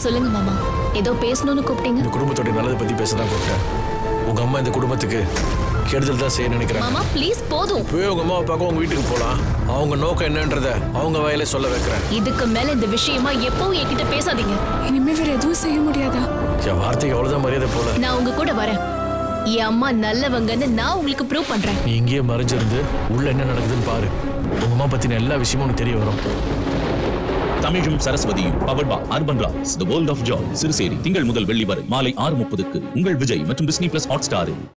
சொல்லுங்க மாமா ஏதோ பேசணும்னு கூப்பிட்டீங்க இந்த குடும்பத்தோட நல்லதை பத்தி பேச தான் கூப்பிட்டேன் உங்க அம்மா இந்த குடும்பத்துக்கு கெடுதல் தான் செய்ய நினைக்கிறாங்க மாமா ப்ளீஸ் போதும் இப்பவே உங்க அம்மாவை பார்க்க உங்க வீட்டுக்கு போலாம் அவங்க நோக்கம் என்னன்றத அவங்க வாயிலே சொல்ல வைக்கிறேன் இதுக்கு மேல இந்த விஷயமா எப்பவும் என்கிட்ட பேசாதீங்க இனிமே வேற எதுவும் செய்ய முடியாதா என் வார்த்தைக்கு அவ்வளவுதான் மரியாதை போல நான் உங்க கூட வரேன் என் அம்மா நல்லவங்கன்னு நான் உங்களுக்கு ப்ரூவ் பண்றேன் நீ இங்கேயே மறைஞ்சிருந்து உள்ள என்ன நடக்குதுன்னு பாரு உங்க அம்மா பத்தின எல்லா விஷயமும் உனக்கு தெரிய வரும் தமிழும் சரஸ்வதியும் powered by urban rocks the world of joy Siruseri திங்கள் முதல் வெள்ளி வரை மாலை ஆறு முப்பதுக்கு உங்கள் விஜய் மற்றும் டிஸ்னி பிளஸ் ஹாட் ஸ்டாரில்